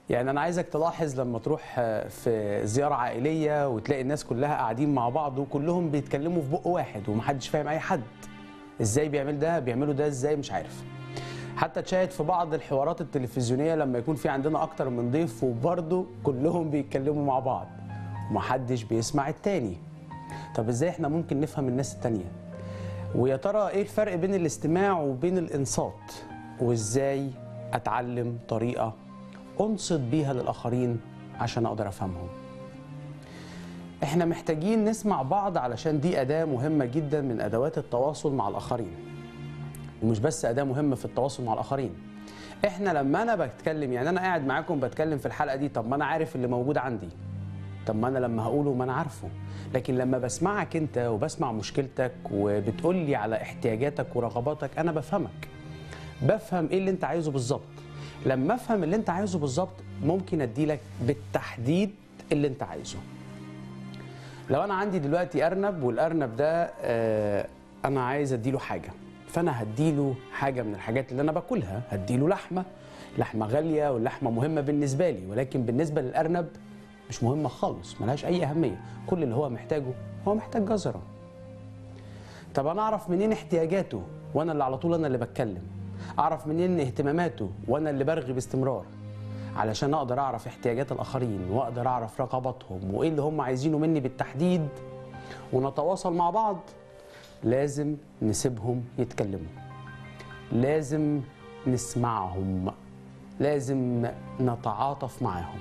يعني انا عايزك تلاحظ لما تروح آه، في زياره عائليه وتلاقي الناس كلها قاعدين مع بعض وكلهم بيتكلموا في بق واحد ومحدش فاهم اي حد ازاي بيعمل ده بيعملوا ده ازاي مش عارف حتى تشاهد في بعض الحوارات التلفزيونيه لما يكون في عندنا اكتر من ضيف وبرضه كلهم بيتكلموا مع بعض ومحدش بيسمع التاني طب ازاي احنا ممكن نفهم الناس التانيه ويا ترى ايه الفرق بين الاستماع وبين الانصات وازاي اتعلم طريقه انصت بيها للاخرين عشان اقدر افهمهم احنا محتاجين نسمع بعض علشان دي اداه مهمه جدا من ادوات التواصل مع الاخرين ومش بس اداه مهمه في التواصل مع الاخرين احنا لما انا بتكلم يعني انا قاعد معاكم بتكلم في الحلقه دي طب ما انا عارف اللي موجود عندي طب ما انا لما هقوله ما انا عارفه لكن لما بسمعك انت وبسمع مشكلتك وبتقول لي على احتياجاتك ورغباتك انا بفهمك بفهم ايه اللي انت عايزه بالظبط لما افهم اللي انت عايزه بالظبط ممكن اديلك بالتحديد اللي انت عايزه لو انا عندي دلوقتي ارنب والارنب ده آه انا عايز اديله حاجه فانا هديله حاجه من الحاجات اللي انا باكلها هديله لحمه لحمه غاليه واللحمه مهمه بالنسبه لي ولكن بالنسبه للارنب مش مهمه خالص ملهاش اي اهميه كل اللي هو محتاجه هو محتاج جزره طب انا اعرف منين احتياجاته وانا اللي على طول انا اللي بتكلم اعرف منين اهتماماته وانا اللي برغي باستمرار علشان اقدر اعرف احتياجات الاخرين واقدر اعرف رغباتهم وايه اللي هم عايزينه مني بالتحديد ونتواصل مع بعض لازم نسيبهم يتكلموا لازم نسمعهم لازم نتعاطف معاهم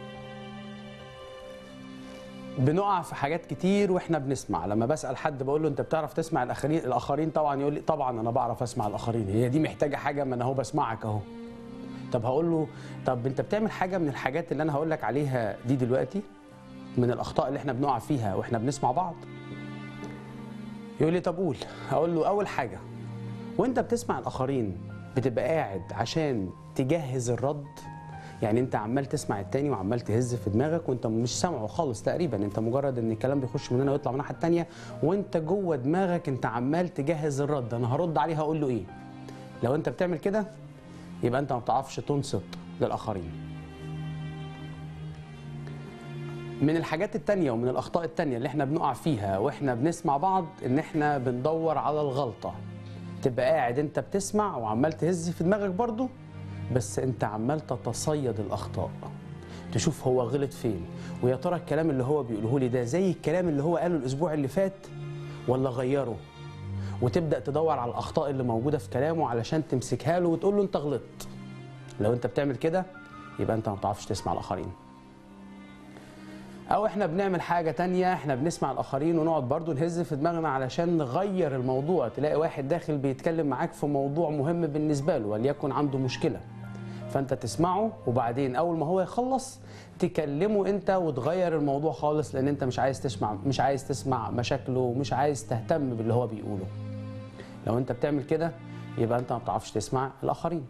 بنقع في حاجات كتير واحنا بنسمع لما بسال حد بقول له انت بتعرف تسمع الاخرين الاخرين طبعا يقول لي طبعا انا بعرف اسمع الاخرين هي دي محتاجه حاجه ما انا اهو بسمعك اهو طب هقول له طب انت بتعمل حاجه من الحاجات اللي انا هقول لك عليها دي دلوقتي من الاخطاء اللي احنا بنقع فيها واحنا بنسمع بعض يقول لي طب قول اقول له اول حاجه وانت بتسمع الاخرين بتبقى قاعد عشان تجهز الرد يعني انت عمال تسمع التاني وعمال تهز في دماغك وانت مش سامعه خالص تقريبا انت مجرد ان الكلام بيخش من هنا ويطلع من الناحيه التانيه وانت جوه دماغك انت عمال تجهز الرد انا هرد عليه هقول له ايه لو انت بتعمل كده يبقى انت ما بتعرفش تنصت للاخرين من الحاجات التانية ومن الأخطاء التانية اللي احنا بنقع فيها واحنا بنسمع بعض إن احنا بندور على الغلطة تبقى قاعد انت بتسمع وعمال تهز في دماغك برضو بس انت عمال تتصيد الأخطاء تشوف هو غلط فين ويا ترى الكلام اللي هو بيقوله لي ده زي الكلام اللي هو قاله الأسبوع اللي فات ولا غيره وتبدأ تدور على الأخطاء اللي موجودة في كلامه علشان تمسكها له وتقول له انت غلطت لو انت بتعمل كده يبقى انت ما بتعرفش تسمع الآخرين او احنا بنعمل حاجه تانية احنا بنسمع الاخرين ونقعد برضو نهز في دماغنا علشان نغير الموضوع تلاقي واحد داخل بيتكلم معاك في موضوع مهم بالنسبه له وليكن عنده مشكله فانت تسمعه وبعدين اول ما هو يخلص تكلمه انت وتغير الموضوع خالص لان انت مش عايز تسمع مش عايز تسمع مشاكله ومش عايز تهتم باللي هو بيقوله لو انت بتعمل كده يبقى انت ما بتعرفش تسمع الاخرين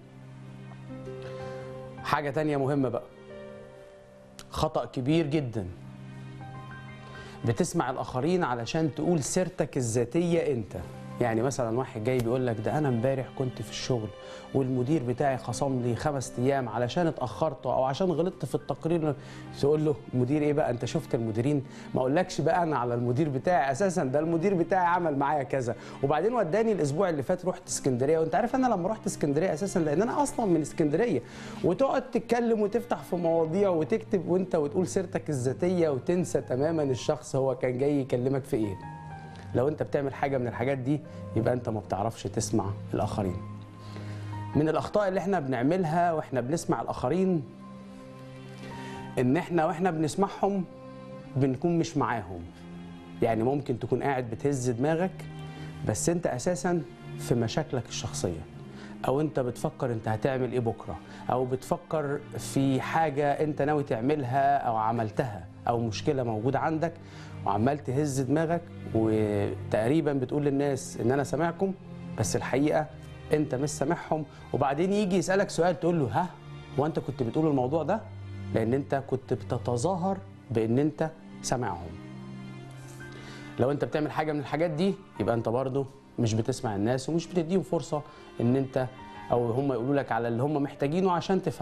حاجه تانية مهمه بقى خطأ كبير جدا بتسمع الآخرين علشان تقول سيرتك الذاتية أنت يعني مثلا واحد جاي بيقول لك ده أنا امبارح كنت في الشغل والمدير بتاعي خصم لي خمس أيام علشان اتأخرت أو عشان غلطت في التقرير تقول له مدير إيه بقى أنت شفت المديرين ما أقولكش بقى أنا على المدير بتاعي أساسا ده المدير بتاعي عمل معايا كذا وبعدين وداني الأسبوع اللي فات رحت اسكندرية وأنت عارف أنا لما رحت اسكندرية أساسا لأن أنا أصلا من اسكندرية وتقعد تتكلم وتفتح في مواضيع وتكتب وأنت وتقول سيرتك الذاتية وتنسى تماما الشخص هو كان جاي يكلمك في إيه لو انت بتعمل حاجه من الحاجات دي يبقى انت ما بتعرفش تسمع الاخرين من الاخطاء اللي احنا بنعملها واحنا بنسمع الاخرين ان احنا واحنا بنسمعهم بنكون مش معاهم يعني ممكن تكون قاعد بتهز دماغك بس انت اساسا في مشاكلك الشخصيه او انت بتفكر انت هتعمل ايه بكره او بتفكر في حاجه انت ناوي تعملها او عملتها او مشكله موجوده عندك وعمال تهز دماغك وتقريبا بتقول للناس ان انا سامعكم بس الحقيقه انت مش سامعهم وبعدين يجي يسالك سؤال تقول له ها هو انت كنت بتقول الموضوع ده لان انت كنت بتتظاهر بان انت سامعهم لو انت بتعمل حاجه من الحاجات دي يبقى انت برضه مش بتسمع الناس ومش بتديهم فرصه ان انت او هم يقولوا لك على اللي هم محتاجينه عشان تفهم